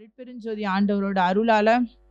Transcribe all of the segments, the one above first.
அருட்பெருஞ்சோதி ஆண்டவரோட அருளால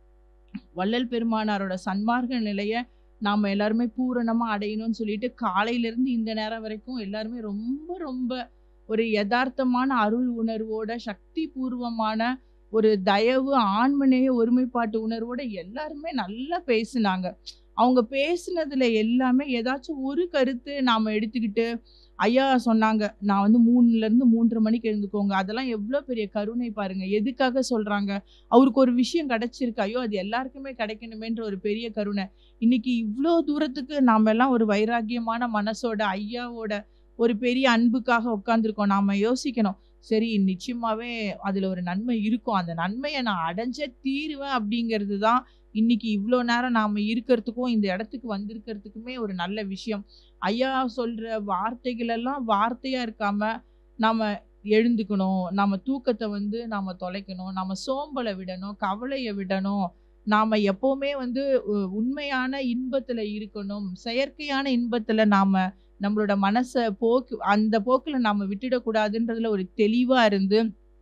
வள்ளல் பெருமானாரோட சன்மார்க்க நிலைய நாம எல்லாருமே பூரணமா அடையணும்னு சொல்லிட்டு காலையில இருந்து இந்த நேரம் வரைக்கும் எல்லாருமே ரொம்ப ரொம்ப ஒரு யதார்த்தமான அருள் உணர்வோட சக்தி பூர்வமான ஒரு தயவு ஆண்மநேய ஒருமைப்பாட்டு உணர்வோட எல்லாருமே நல்லா பேசுனாங்க அவங்க பேசுனதுல எல்லாமே ஏதாச்சும் ஒரு கருத்து நாம எடுத்துக்கிட்டு ஐயா சொன்னாங்க நான் வந்து மூணுல இருந்து மூன்றரை மணிக்கு எழுந்துக்கோங்க அதெல்லாம் எவ்வளவு பெரிய கருணை பாருங்க எதுக்காக சொல்றாங்க அவருக்கு ஒரு விஷயம் கிடைச்சிருக்கு ஐயோ அது எல்லாருக்குமே கிடைக்கணுமேன்ற ஒரு பெரிய கருணை இன்னைக்கு இவ்வளோ தூரத்துக்கு நாம எல்லாம் ஒரு வைராக்கியமான மனசோட ஐயாவோட ஒரு பெரிய அன்புக்காக உட்காந்துருக்கோம் நாம யோசிக்கணும் சரி நிச்சயமாவே அதுல ஒரு நன்மை இருக்கும் அந்த நன்மையை நான் அடைஞ்சே தீருவேன் அப்படிங்கிறது தான் இன்னைக்கு இவ்வளோ நேரம் நாம இருக்கிறதுக்கும் இந்த இடத்துக்கு வந்திருக்கிறதுக்குமே ஒரு நல்ல விஷயம் ஐயா சொல்ற வார்த்தைகள் எல்லாம் வார்த்தையா இருக்காம நாம எழுந்துக்கணும் நம்ம தூக்கத்தை வந்து நாம தொலைக்கணும் நம்ம சோம்பலை விடணும் கவலையை விடணும் நாம எப்பவுமே வந்து உ- உண்மையான இன்பத்துல இருக்கணும் செயற்கையான இன்பத்துல நாம நம்மளோட மனசை போக்கு அந்த போக்குல நாம விட்டுடக்கூடாதுன்றதுல ஒரு தெளிவா இருந்து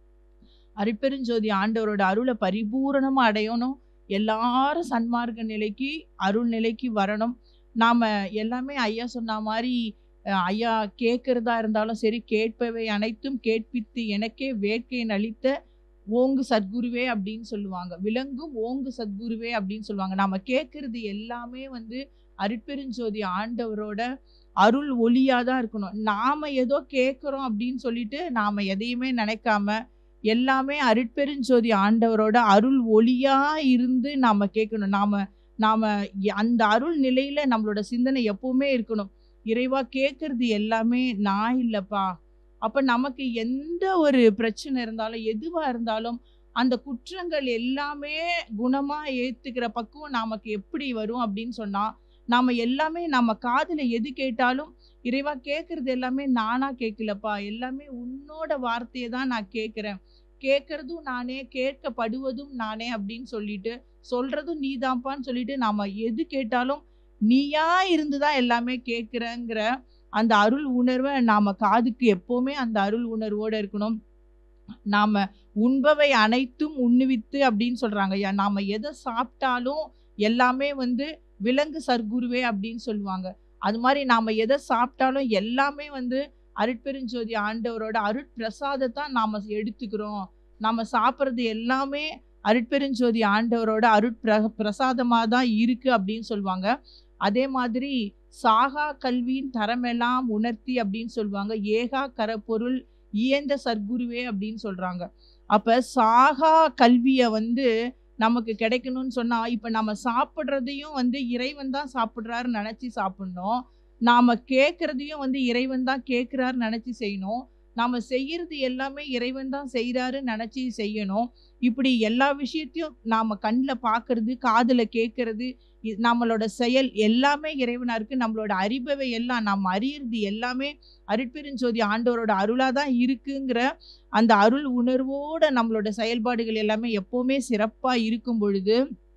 அருட்பெருஞ்சோதி ஆண்டவரோட அருளை பரிபூரணமா அடையணும் எல்லாரும் சன்மார்க்க நிலைக்கு அருள் நிலைக்கு வரணும் நாம எல்லாமே ஐயா சொன்ன மாதிரி அஹ், ஐயா கேட்கறதா இருந்தாலும் சரி கேட்பவை அனைத்தும் கேட்பித்து எனக்கே வேட்கை அளித்த ஓங்கு சத்குருவே அப்படின்னு சொல்லுவாங்க விளங்கும் ஓங்கு சத்குருவே அப்படின்னு சொல்லுவாங்க நாம கேட்கறது எல்லாமே வந்து அருட்பெருஞ்சோதி ஆண்டவரோட அருள் ஒளியா தான் இருக்கணும் நாம ஏதோ கேட்குறோம் அப்படின்னு சொல்லிட்டு நாம எதையுமே நினைக்காம எல்லாமே அருட்பெருஞ்சோதி ஆண்டவரோட அருள் ஒளியா இருந்து நாம கேட்கணும் நாம நாம எ- அந்த அருள் நிலையில நம்மளோட சிந்தனை எப்பவுமே இருக்கணும் இறைவா கேட்கறது எல்லாமே நான் இல்லப்பா அப்ப நமக்கு எந்த ஒரு பிரச்சனை இருந்தாலும் எதுவா இருந்தாலும் அந்த குற்றங்கள் எல்லாமே குணமா ஏத்துக்கிற பக்குவம் நமக்கு எப்படி வரும் அப்படின்னு சொன்னா நாம எல்லாமே நம்ம காதுல எது கேட்டாலும் இறைவா கேட்கறது எல்லாமே நானா கேட்கலப்பா எல்லாமே உன்னோட வார்த்தையை தான் நான் கேட்கிறேன் கேட்கறதும் நானே கேட்கப்படுவதும் நானே அப்படின்னு சொல்லிட்டு சொல்றதும் நீதான்ப்பான்னு சொல்லிட்டு நாம எது கேட்டாலும் நீயா இருந்துதான் எல்லாமே கேட்கிறேங்கிற அந்த அருள் உணர்வை நாம காதுக்கு எப்பவுமே அந்த அருள் உணர்வோட இருக்கணும் நாம உண்பவை அனைத்தும் உண்ணுவித்து அப்படின்னு சொல்றாங்க ஐயா நாம எதை சாப்பிட்டாலும் எல்லாமே வந்து விலங்கு சர்க்குருவே அப்படின்னு சொல்லுவாங்க அது மாதிரி நாம எதை சாப்பிட்டாலும் எல்லாமே வந்து அருட்பெருஞ்சோதி ஆண்டவரோட அருட்பிரசாதத்தான் நாம எடுத்துக்கிறோம் நாம சாப்பிட்றது எல்லாமே அருட்பெருஞ்சோதி ஆண்டவரோட அருட்பிர பிரசாதமாக தான் இருக்கு அப்படின்னு சொல்லுவாங்க அதே மாதிரி சாகா கல்வியின் தரமெல்லாம் உணர்த்தி அப்படின்னு சொல்லுவாங்க ஏகா கரப்பொருள் இயந்த சர்க்குருவே அப்படின்னு சொல்றாங்க அப்ப சாகா கல்வியை வந்து நமக்கு கிடைக்கணும்னு சொன்னா இப்ப நம்ம சாப்பிட்றதையும் வந்து இறைவன் தான் சாப்பிட்றாருன்னு நினைச்சு சாப்பிடணும் நாம கேட்கறதையும் வந்து இறைவன் தான் கேட்கிறாருன்னு நினைச்சு செய்யணும் நாம செய்யறது எல்லாமே இறைவன் தான் செய்யறாருன்னு நினைச்சு செய்யணும் இப்படி எல்லா விஷயத்தையும் நாம கண்ணில் பார்க்கறது காதுல கேட்கறது இ- நம்மளோட செயல் எல்லாமே இறைவனா இருக்கு நம்மளோட அறிபவை எல்லாம் நம்ம அறியறது எல்லாமே அருட்பெருஞ்சோதி ஆண்டவரோட அருளா தான் இருக்குங்கிற அந்த அருள் உணர்வோட நம்மளோட செயல்பாடுகள் எல்லாமே எப்பவுமே சிறப்பா இருக்கும் பொழுது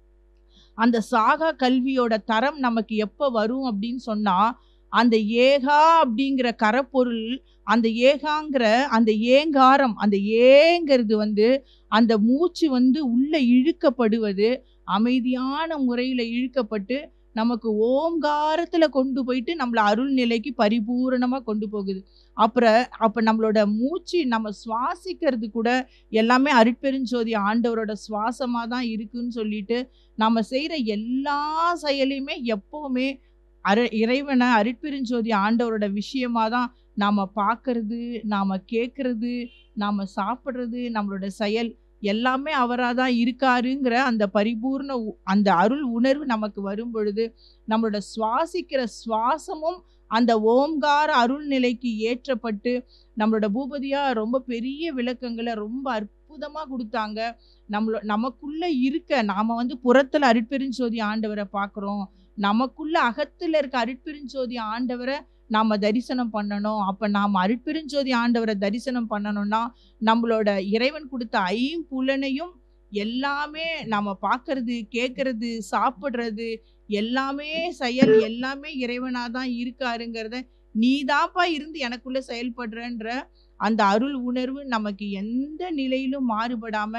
அந்த சாகா கல்வியோட தரம் நமக்கு எப்போ வரும் அப்படின்னு சொன்னா அந்த ஏகா அப்படிங்கிற கரப்பொருள் அந்த ஏகாங்கிற அந்த ஏங்காரம் அந்த ஏங்கிறது வந்து அந்த மூச்சு வந்து உள்ள இழுக்கப்படுவது அமைதியான முறையில இழுக்கப்பட்டு நமக்கு ஓங்காரத்துல கொண்டு போயிட்டு நம்மள அருள் நிலைக்கு பரிபூரணமா கொண்டு போகுது அப்புறம் அப்ப நம்மளோட மூச்சு நம்ம சுவாசிக்கிறது கூட எல்லாமே அருட்பெருஞ்சோதி ஆண்டவரோட சுவாசமா தான் இருக்குன்னு சொல்லிட்டு நம்ம செய்யற எல்லா செயலையுமே எப்பவுமே அரு இறைவனை அருட்பெருஞ்சோதி ஆண்டவரோட விஷயமா தான் நாம பார்க்கறது நாம கேட்கறது நாம சாப்பிட்றது நம்மளோட செயல் எல்லாமே அவராக தான் இருக்காருங்கிற அந்த பரிபூர்ண உ- அந்த அருள் உணர்வு நமக்கு வரும் பொழுது நம்மளோட சுவாசிக்கிற சுவாசமும் அந்த ஓம்கார அருள் நிலைக்கு ஏற்றப்பட்டு நம்மளோட பூபதியா ரொம்ப பெரிய விளக்கங்களை ரொம்ப அற்புதமா கொடுத்தாங்க நம்மளோ நமக்குள்ள இருக்க நாம வந்து புறத்துல அருட்பெருஞ்சோதி ஆண்டவரை பார்க்குறோம் நமக்குள்ள அகத்துல இருக்க அருட்பெருஞ்சோதி ஆண்டவரை நாம தரிசனம் பண்ணணும் அப்ப நாம அருட்பெருஞ்சோதி ஆண்டவரை தரிசனம் பண்ணணும்னா நம்மளோட இறைவன் கொடுத்த ஐம்புலனையும் எல்லாமே நாம பார்க்கறது கேட்கறது சாப்பிடுறது எல்லாமே செயல் எல்லாமே இறைவனா தான் இருக்காருங்கிறத நீதாப்பா இருந்து எனக்குள்ள செயல்படுறன்ற அந்த அருள் உணர்வு நமக்கு எந்த நிலையிலும் மாறுபடாம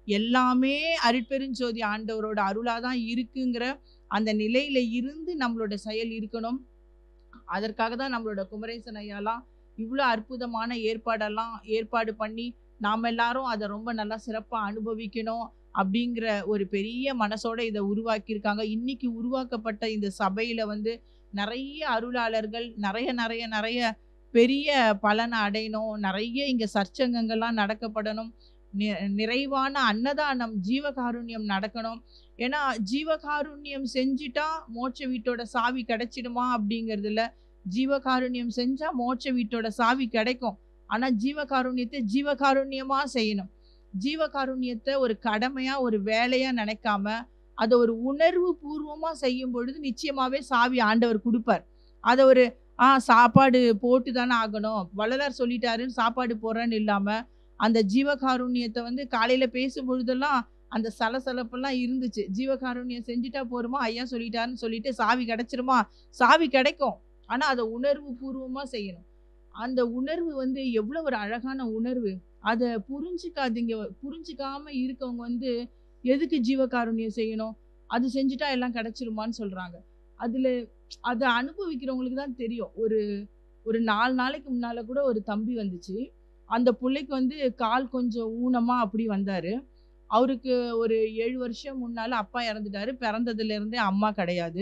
எல்லாமே அருட்பெருஞ்சோதி ஆண்டவரோட அருளா தான் இருக்குங்கிற அந்த நிலையில இருந்து நம்மளோட செயல் இருக்கணும் அதற்காக தான் நம்மளோட குமரேசன் ஐயாலாம் இவ்வளோ அற்புதமான ஏற்பாடெல்லாம் ஏற்பாடு பண்ணி நாம் எல்லாரும் அதை ரொம்ப நல்லா சிறப்பாக அனுபவிக்கணும் அப்படிங்கிற ஒரு பெரிய மனசோட இதை உருவாக்கியிருக்காங்க இன்னைக்கு உருவாக்கப்பட்ட இந்த சபையில வந்து நிறைய அருளாளர்கள் நிறைய நிறைய நிறைய பெரிய பலனை அடையணும் நிறைய இங்க சற்சங்கங்கள்லாம் நடக்கப்படணும் நி- நிறைவான அன்னதானம் ஜீவகாருண்யம் நடக்கணும் ஏன்னா ஜீவகாருண்யம் செஞ்சுட்டா மோட்ச வீட்டோட சாவி கிடைச்சிடுமா அப்படிங்கிறதுல ஜீவகாருண்யம் செஞ்சா மோட்ச வீட்டோட சாவி கிடைக்கும் ஆனா ஜீவகாருண்யத்தை ஜீவகாருண்யமா செய்யணும் ஜீவகாருண்யத்தை ஒரு கடமையா ஒரு வேலையா நினைக்காம அதை ஒரு உணர்வு பூர்வமா செய்யும் பொழுது நிச்சயமாவே சாவி ஆண்டவர் கொடுப்பார் அதை ஒரு ஆ சாப்பாடு போட்டு தானே ஆகணும் வள்ளலார் சொல்லிட்டாருன்னு சாப்பாடு போறேன்னு இல்லாம அந்த ஜீவகாருண்யத்தை வந்து காலையில பேசும் பொழுதெல்லாம் அந்த சலசலப்பெல்லாம் இருந்துச்சு ஜீவகாருண்யம் செஞ்சுட்டா போருமா ஐயா சொல்லிட்டாருன்னு சொல்லிட்டு சாவி கிடைச்சிருமா சாவி கிடைக்கும் ஆனா அதை உணர்வு பூர்வமா செய்யணும் அந்த உணர்வு வந்து எவ்வளவு ஒரு அழகான உணர்வு அதை புரிஞ்சுக்காதீங்க புரிஞ்சுக்காம இருக்கவங்க வந்து எதுக்கு ஜீவகாருண்யம் செய்யணும் அது செஞ்சுட்டா எல்லாம் கிடைச்சிருமான்னு சொல்றாங்க அதுல அதை அனுபவிக்கிறவங்களுக்கு தான் தெரியும் ஒரு ஒரு நாலு நாளைக்கு முன்னால கூட ஒரு தம்பி வந்துச்சு அந்த பிள்ளைக்கு வந்து கால் கொஞ்சம் ஊனமா அப்படி வந்தாரு அவருக்கு ஒரு ஏழு வருஷம் முன்னால அப்பா இறந்துட்டாரு பிறந்ததுல இருந்தே அம்மா கிடையாது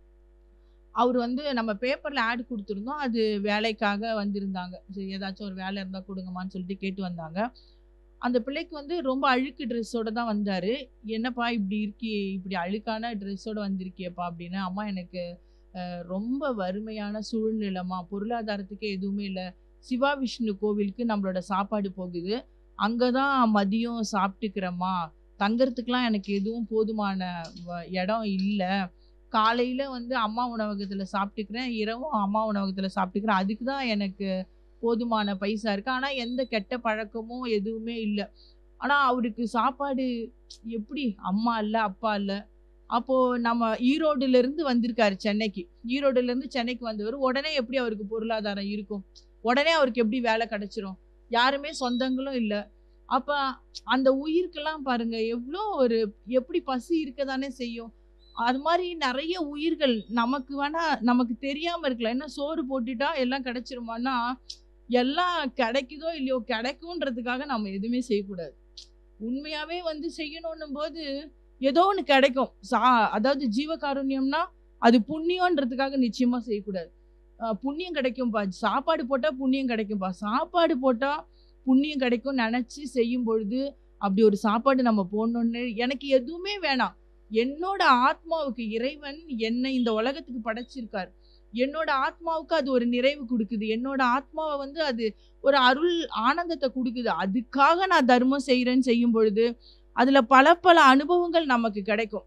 அவர் வந்து நம்ம பேப்பர்ல ஆட் கொடுத்துருந்தோம் அது வேலைக்காக வந்திருந்தாங்க சரி ஏதாச்சும் ஒரு வேலை இருந்தா கொடுங்கம்மான்னு சொல்லிட்டு கேட்டு வந்தாங்க அந்த பிள்ளைக்கு வந்து ரொம்ப அழுக்கு ட்ரெஸ்ஸோட தான் வந்தாரு என்னப்பா இப்படி இருக்கி இப்படி அழுக்கான ட்ரெஸ்ஸோட வந்திருக்கியப்பா அப்படின்னு அம்மா எனக்கு அஹ், ரொம்ப வறுமையான சூழ்நிலைமா பொருளாதாரத்துக்கு எதுவுமே இல்லை சிவா விஷ்ணு கோவிலுக்கு நம்மளோட சாப்பாடு போகுது அங்கதான் மதியம் சாப்பிட்டுக்கிறேம்மா தங்கறதுக்குலாம் எனக்கு எதுவும் போதுமான வ- இடம் இல்லை காலையில வந்து அம்மா உணவகத்துல சாப்பிட்டுக்கிறேன் இரவும் அம்மா உணவகத்துல சாப்பிட்டுக்கிறேன் அதுக்கு தான் எனக்கு போதுமான பைசா இருக்கு ஆனா எந்த கெட்ட பழக்கமும் எதுவுமே இல்லை ஆனா அவருக்கு சாப்பாடு எப்படி அம்மா இல்ல அப்பா இல்ல அப்போ நம்ம ஈரோடுல இருந்து வந்திருக்காரு சென்னைக்கு ஈரோடுல இருந்து சென்னைக்கு வந்தவர் உடனே எப்படி அவருக்கு பொருளாதாரம் இருக்கும் உடனே அவருக்கு எப்படி வேலை கிடைச்சிரும் யாருமே சொந்தங்களும் இல்ல அப்ப அந்த உயிருக்கெல்லாம் பாருங்க எவ்வளோ ஒரு எப்படி பசி இருக்கதானே செய்யும் அது மாதிரி நிறைய உயிர்கள் நமக்கு வேணா நமக்கு தெரியாம இருக்கலாம் என்ன சோறு போட்டுட்டா எல்லாம் கிடைச்சிருமான்னா எல்லாம் கிடைக்குதோ இல்லையோ கிடைக்கும்ன்றதுக்காக நம்ம எதுவுமே செய்யக்கூடாது உண்மையாவே வந்து செய்யணும்னும் போது ஏதோ ஒன்று கிடைக்கும் சா அதாவது ஜீவகாருண்யம்னா அது புண்ணியன்றதுக்காக நிச்சயமா செய்யக்கூடாது அஹ் புண்ணியம் கிடைக்கும்பா சாப்பாடு போட்டா புண்ணியம் கிடைக்கும்பா சாப்பாடு போட்டா புண்ணியம் கிடைக்கும் நினைச்சு செய்யும் பொழுது அப்படி ஒரு சாப்பாடு நம்ம போடணும்னு எனக்கு எதுவுமே வேணாம் என்னோட ஆத்மாவுக்கு இறைவன் என்னை இந்த உலகத்துக்கு படைச்சிருக்கார் என்னோட ஆத்மாவுக்கு அது ஒரு நிறைவு கொடுக்குது என்னோட ஆத்மாவை வந்து அது ஒரு அருள் ஆனந்தத்தை கொடுக்குது அதுக்காக நான் தர்மம் செய்யறேன்னு செய்யும் பொழுது அதுல பல பல அனுபவங்கள் நமக்கு கிடைக்கும்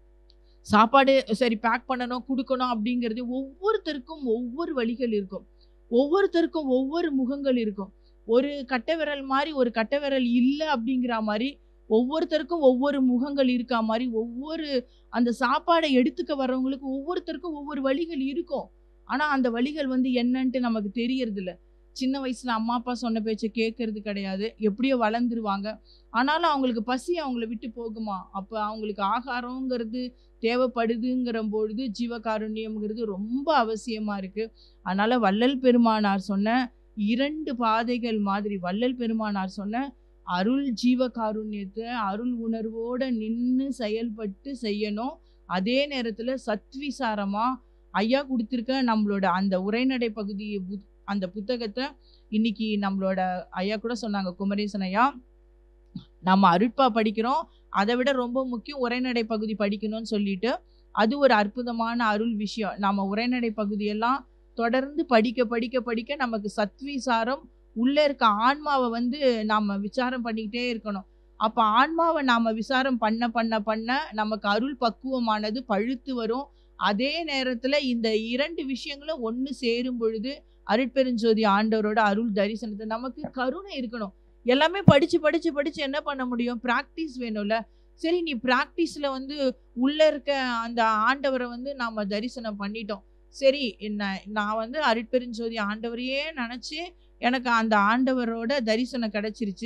சாப்பாடு சரி பேக் பண்ணணும் கொடுக்கணும் அப்படிங்கிறது ஒவ்வொருத்தருக்கும் ஒவ்வொரு வழிகள் இருக்கும் ஒவ்வொருத்தருக்கும் ஒவ்வொரு முகங்கள் இருக்கும் ஒரு கட்டை விரல் மாதிரி ஒரு கட்டை விரல் இல்லை அப்படிங்கிற மாதிரி ஒவ்வொருத்தருக்கும் ஒவ்வொரு முகங்கள் இருக்கா மாதிரி ஒவ்வொரு அந்த சாப்பாடை எடுத்துக்க வர்றவங்களுக்கு ஒவ்வொருத்தருக்கும் ஒவ்வொரு வழிகள் இருக்கும் ஆனா அந்த வழிகள் வந்து என்னன்ட்டு நமக்கு தெரியறது இல்ல சின்ன வயசுல அம்மா அப்பா சொன்ன பேச்சை கேட்கறது கிடையாது எப்படியோ வளர்ந்துருவாங்க ஆனாலும் அவங்களுக்கு பசி அவங்கள விட்டு போகுமா அப்ப அவங்களுக்கு ஆகாரங்கிறது தேவைப்படுதுங்கிற பொழுது ஜீவகாருண்யம்ங்கிறது ரொம்ப அவசியமா இருக்கு அதனால வள்ளல் பெருமானார் சொன்ன இரண்டு பாதைகள் மாதிரி வள்ளல் பெருமானார் சொன்ன அருள் ஜீவகாருண்யத்தை அருள் உணர்வோட நின்று செயல்பட்டு செய்யணும் அதே நேரத்துல சத்விசாரமா ஐயா கொடுத்திருக்க நம்மளோட அந்த உரைநடை பகுதி புத்- அந்த புத்தகத்தை இன்னைக்கு நம்மளோட ஐயா கூட சொன்னாங்க குமரேசன் ஐயா நம்ம அருட்பா படிக்கிறோம் அதை விட ரொம்ப முக்கியம் உரைநடை பகுதி படிக்கணும்னு சொல்லிட்டு அது ஒரு அற்புதமான அருள் விஷயம் நம்ம உரைநடை பகுதியெல்லாம் தொடர்ந்து படிக்க படிக்க படிக்க நமக்கு சத்விசாரம் உள்ள இருக்க ஆன்மாவை வந்து நாம விசாரம் பண்ணிக்கிட்டே இருக்கணும் அப்ப ஆன்மாவை நாம விசாரம் பண்ண பண்ண பண்ண நமக்கு அருள் பக்குவமானது பழுத்து வரும் அதே நேரத்துல இந்த இரண்டு விஷயங்களும் ஒண்ணு சேரும் பொழுது அருட்பெருஞ்சோதி ஆண்டவரோட அருள் தரிசனத்தை நமக்கு கருணை இருக்கணும் எல்லாமே படிச்சு படிச்சு படிச்சு என்ன பண்ண முடியும் பிராக்டிஸ் வேணும்ல சரி நீ பிராக்டிஸ்ல வந்து உள்ள இருக்க அந்த ஆண்டவரை வந்து நாம தரிசனம் பண்ணிட்டோம் சரி என்ன நான் வந்து அருட்பெருஞ்சோதி ஆண்டவரையே நினைச்சு எனக்கு அந்த ஆண்டவரோட தரிசனம் கிடைச்சிருச்சு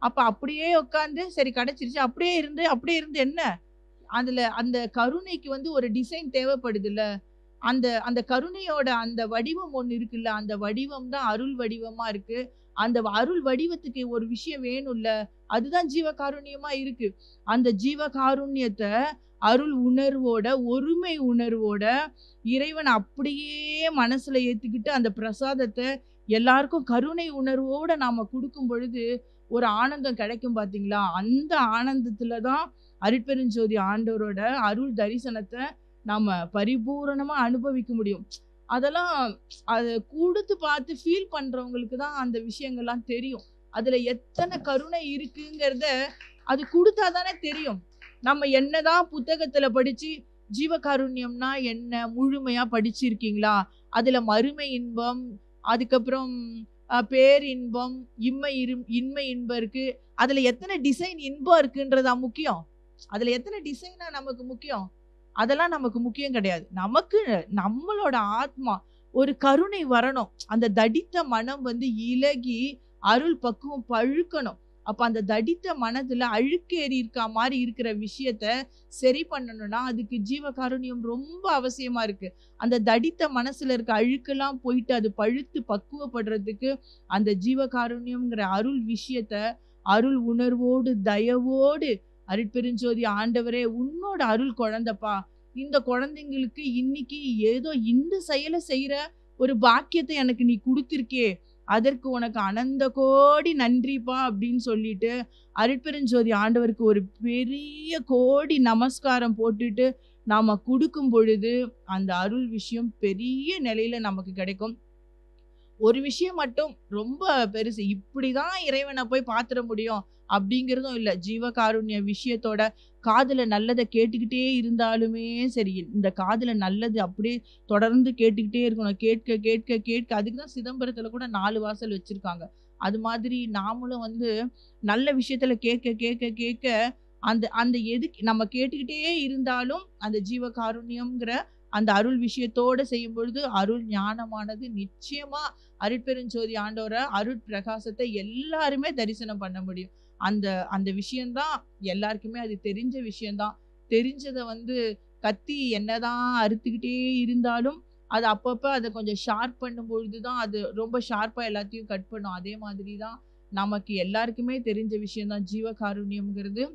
அப்ப அப்படியே உட்காந்து சரி கிடைச்சிருச்சு அப்படியே இருந்து அப்படியே இருந்து என்ன அதுல அந்த கருணைக்கு வந்து ஒரு டிசைன் தேவைப்படுதுல்ல அந்த அந்த கருணையோட அந்த வடிவம் ஒண்ணு இருக்குல்ல அந்த வடிவம் தான் அருள் வடிவமா இருக்கு அந்த அருள் வடிவத்துக்கு ஒரு விஷயம் வேணும்ல அதுதான் ஜீவகாருண்யமா இருக்கு அந்த ஜீவகாருண்யத்தை அருள் உணர்வோட ஒருமை உணர்வோட இறைவன் அப்படியே மனசுல ஏத்துக்கிட்டு அந்த பிரசாதத்தை எல்லாருக்கும் கருணை உணர்வோட நாம கொடுக்கும் பொழுது ஒரு ஆனந்தம் கிடைக்கும் பாத்தீங்களா அந்த ஆனந்தத்துல தான் அருட்பெருஞ்சோதி ஆண்டவரோட அருள் தரிசனத்தை நாம பரிபூரணமா அனுபவிக்க முடியும் அதெல்லாம் அதை கொடுத்து பார்த்து ஃபீல் பண்றவங்களுக்கு தான் அந்த விஷயங்கள்லாம் தெரியும் அதுல எத்தனை கருணை இருக்குங்கிறத அது கொடுத்தா தானே தெரியும் நம்ம என்னதான் புத்தகத்துல படிச்சு ஜீவகாருண்யம்னா என்ன முழுமையா படிச்சிருக்கீங்களா அதுல மறுமை இன்பம் அதுக்கப்புறம் அஹ், பேரின்பம் இம்மை இரு இன்மை இன்பம் இருக்கு அதுல எத்தனை டிசைன் இன்பம் இருக்குன்றதா முக்கியம் அதுல எத்தனை டிசைனா நமக்கு முக்கியம் அதெல்லாம் நமக்கு முக்கியம் கிடையாது நமக்கு நம்மளோட ஆத்மா ஒரு கருணை வரணும் அந்த தடித்த மனம் வந்து இலகி அருள் பக்குவம் பழுக்கணும் அப்ப அந்த தடித்த மனதுல அழுக்கேறி இருக்க மாதிரி இருக்கிற விஷயத்த சரி பண்ணணும்னா அதுக்கு ஜீவகாருண்யம் ரொம்ப அவசியமா இருக்கு அந்த தடித்த மனசுல இருக்க அழுக்கெல்லாம் போயிட்டு அது பழுத்து பக்குவப்படுறதுக்கு அந்த ஜீவகாருண்யம்ங்கிற அருள் விஷயத்த அருள் உணர்வோடு தயவோடு அருட்பெருஞ்சோதி ஆண்டவரே உன்னோட அருள் குழந்தைப்பா இந்த குழந்தைங்களுக்கு இன்னைக்கு ஏதோ இந்த செயலை செய்யற ஒரு பாக்கியத்தை எனக்கு நீ கொடுத்திருக்கே அதற்கு உனக்கு அனந்த கோடி நன்றிப்பா அப்படின்னு சொல்லிட்டு அருட்பெருஞ்சோதி ஆண்டவருக்கு ஒரு பெரிய கோடி நமஸ்காரம் போட்டுட்டு நாம கொடுக்கும் பொழுது அந்த அருள் விஷயம் பெரிய நிலையில நமக்கு கிடைக்கும் ஒரு விஷயம் மட்டும் ரொம்ப பெருசு இப்படிதான் இறைவனை போய் பாத்திர முடியும் அப்படிங்கிறதும் இல்ல ஜீவகாருண்ய விஷயத்தோட காதுல நல்லதை கேட்டுக்கிட்டே இருந்தாலுமே சரி இந்த காதுல நல்லது அப்படியே தொடர்ந்து கேட்டுக்கிட்டே இருக்கணும் கேட்க கேட்க கேட்க அதுக்கு தான் சிதம்பரத்துல கூட நாலு வாசல் வச்சிருக்காங்க அது மாதிரி நாமளும் வந்து நல்ல விஷயத்துல கேட்க கேட்க கேட்க அந்த அந்த எதுக்கு நம்ம கேட்டுக்கிட்டே இருந்தாலும் அந்த ஜீவகாருண்யம்ங்கிற அந்த அருள் விஷயத்தோட செய்யும் பொழுது அருள் ஞானமானது நிச்சயமா அருட்பெருஞ்சோதி ஆண்டோர அருட் பிரகாசத்தை எல்லாருமே தரிசனம் பண்ண முடியும் அந்த அந்த விஷயம்தான் எல்லாருக்குமே அது தெரிஞ்ச விஷயம்தான் தெரிஞ்சதை வந்து கத்தி என்னதான் அறுத்துக்கிட்டே இருந்தாலும் அது அப்பப்போ அதை கொஞ்சம் ஷார்ப் பண்ணும் பொழுது தான் அது ரொம்ப ஷார்ப்பாக எல்லாத்தையும் கட் பண்ணும் அதே மாதிரி தான் நமக்கு எல்லாருக்குமே தெரிஞ்ச விஷயம்தான் ஜீவகாருண்யம்ங்கிறது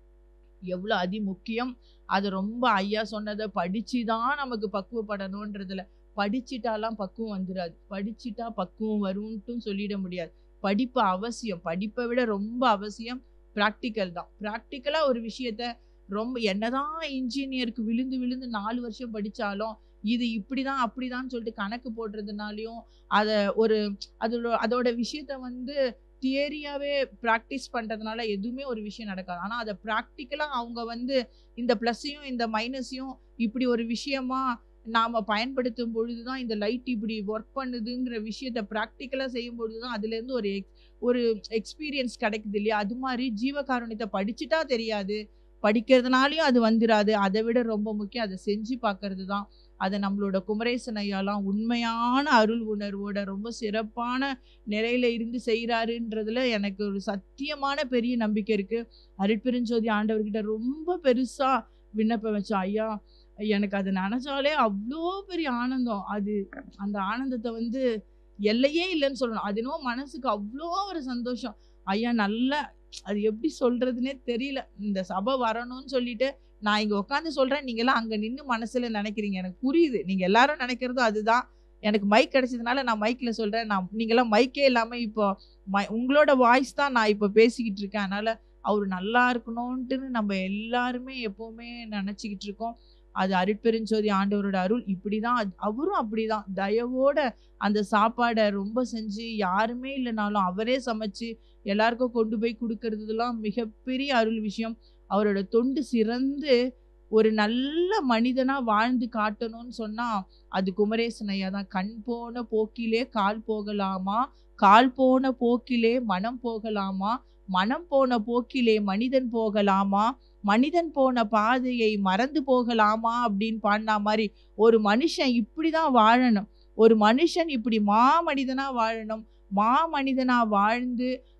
எவ்வளோ அதி முக்கியம் அது ரொம்ப ஐயா சொன்னதை படிச்சு தான் நமக்கு பக்குவப்படணுன்றதுல படிச்சிட்டாலாம் பக்குவம் வந்துடாது படிச்சிட்டா பக்குவம் வரும்ன்ட்டும் சொல்லிட முடியாது படிப்பு அவசியம் படிப்பை விட ரொம்ப அவசியம் ப்ராக்டிக்கல் தான் ப்ராக்டிக்கலாக ஒரு விஷயத்த ரொம்ப என்னதான் இன்ஜினியருக்கு விழுந்து விழுந்து நாலு வருஷம் படிச்சாலும் இது இப்படிதான் அப்படிதான் சொல்லிட்டு கணக்கு போடுறதுனாலையும் அதை ஒரு அதோட அதோட விஷயத்த வந்து தியரியாவே ப்ராக்டிஸ் பண்றதுனால எதுவுமே ஒரு விஷயம் நடக்காது ஆனா அதை ப்ராக்டிக்கலா அவங்க வந்து இந்த ப்ளஸ்ஸையும் இந்த மைனஸையும் இப்படி ஒரு விஷயமா நாம பயன்படுத்தும் பொழுதுதான் இந்த லைட் இப்படி ஒர்க் பண்ணுதுங்கிற விஷயத்த ப்ராக்டிக்கலா செய்யும் பொழுதுதான் அதுல இருந்து ஒரு ex- ஒரு எக்ஸ்பீரியன்ஸ் கிடைக்குது இல்லையா அது மாதிரி ஜீவகாருண்யத்தை படிச்சுட்டா தெரியாது படிக்கிறதுனாலயும் அது வந்துராது அதை விட ரொம்ப முக்கியம் அதை செஞ்சு பார்க்கறது தான் அதை நம்மளோட குமரேசன் ஐயாலாம் உண்மையான அருள் உணர்வோட ரொம்ப சிறப்பான நிலையில இருந்து செய்கிறாருன்றதுல எனக்கு ஒரு சத்தியமான பெரிய நம்பிக்கை இருக்கு அருட்பெருஞ்சோதி ஆண்டவர்கிட்ட ரொம்ப பெருசா விண்ணப்பம் வச்சோம் ஐயா எனக்கு அது நினைச்சாலே அவ்வளோ பெரிய ஆனந்தம் அது அந்த ஆனந்தத்தை வந்து எல்லையே இல்லைன்னு சொல்லணும் அது என்னவோ மனசுக்கு அவ்வளோ ஒரு சந்தோஷம் ஐயா நல்ல அது எப்படி சொல்றதுன்னே தெரியல இந்த சபை வரணும்னு சொல்லிட்டு நான் இங்க உட்காந்து சொல்றேன் நீங்க எல்லாம் அங்க நின்னு மனசுல நினைக்கிறீங்க எனக்கு புரியுது நீங்க எல்லாரும் நினைக்கிறதும் அதுதான் எனக்கு மைக் கிடைச்சதுனால நான் மைக்ல சொல்றேன் நான் நீங்க எல்லாம் மைக்கே இல்லாம இப்போ மை- உங்களோட வாய்ஸ் தான் நான் இப்போ பேசிக்கிட்டு இருக்கேன் அதனால அவர் நல்லா இருக்கணும்ட்டு நம்ம எல்லாருமே எப்பவுமே நினைச்சுக்கிட்டு இருக்கோம் அது அருட்பெருஞ்சோதி ஆண்டவரோட அருள் இப்படிதான் அது- அவரும் அப்படிதான் தயவோட அந்த சாப்பாடை ரொம்ப செஞ்சு யாருமே இல்லைனாலும் அவரே சமைச்சு எல்லாருக்கும் கொண்டு போய் கொடுக்கறதுலாம் மிகப்பெரிய அருள் விஷயம் அவரோட தொண்டு சிறந்து ஒரு நல்ல மனிதனா வாழ்ந்து காட்டணும்னு சொன்னா அது குமரேசன் ஐயா தான் கண் போன போக்கிலே கால் போகலாமா கால் போன போக்கிலே மனம் போகலாமா மனம் போன போக்கிலே மனிதன் போகலாமா மனிதன் போன பாதையை மறந்து போகலாமா அப்படின்னு பாடின மாதிரி ஒரு மனுஷன் இப்படிதான் வாழணும் ஒரு மனுஷன் இப்படி மா மனிதனா வாழணும் மா மனிதனா வாழ்ந்து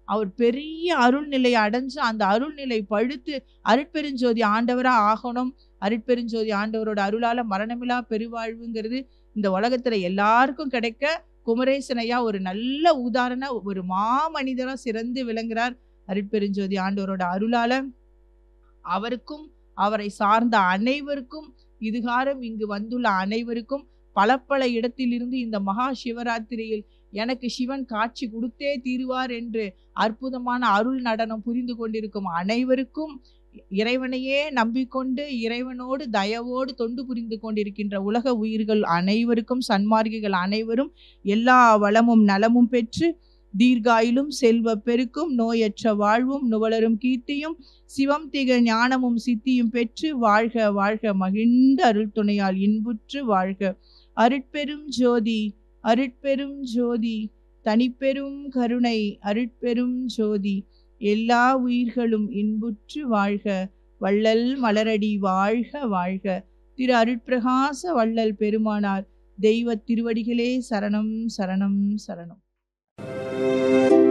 அவர் பெரிய அருள்நிலையை அடைஞ்சு அந்த அருள்நிலை பழுத்து அருட்பெருஞ்சோதி ஆண்டவரா ஆகணும் அருட்பெருஞ்சோதி ஆண்டவரோட அருளால மரணமில்லா பெருவாழ்வுங்கிறது இந்த உலகத்துல எல்லாருக்கும் கிடைக்க குமரேசனையா ஒரு நல்ல உதாரண ஒரு மாமனிதரா சிறந்து விளங்குறார் அருட்பெருஞ்சோதி ஆண்டவரோட அருளால அவருக்கும் அவரை சார்ந்த அனைவருக்கும் இதுகாரம் இங்கு வந்துள்ள அனைவருக்கும் பல பல இடத்திலிருந்து இந்த மகா சிவராத்திரியில் எனக்கு சிவன் காட்சி கொடுத்தே தீருவார் என்று அற்புதமான அருள் நடனம் புரிந்து கொண்டிருக்கும் அனைவருக்கும் இறைவனையே நம்பிக்கொண்டு இறைவனோடு தயவோடு தொண்டு புரிந்து கொண்டிருக்கின்ற உலக உயிர்கள் அனைவருக்கும் சன்மார்க்கிகள் அனைவரும் எல்லா வளமும் நலமும் பெற்று தீர்காயிலும் செல்வ பெருக்கும் நோயற்ற வாழ்வும் நுவலரும் கீர்த்தியும் சிவம் திக ஞானமும் சித்தியும் பெற்று வாழ்க வாழ்க மகிழ்ந்த அருள் துணையால் இன்புற்று வாழ்க அருட்பெரும் ஜோதி அருட்பெரும் ஜோதி தனிப்பெரும் கருணை அருட்பெரும் ஜோதி எல்லா உயிர்களும் இன்புற்று வாழ்க வள்ளல் மலரடி வாழ்க வாழ்க திரு அருட்பிரகாச வள்ளல் பெருமானார் தெய்வ திருவடிகளே சரணம் சரணம் சரணம்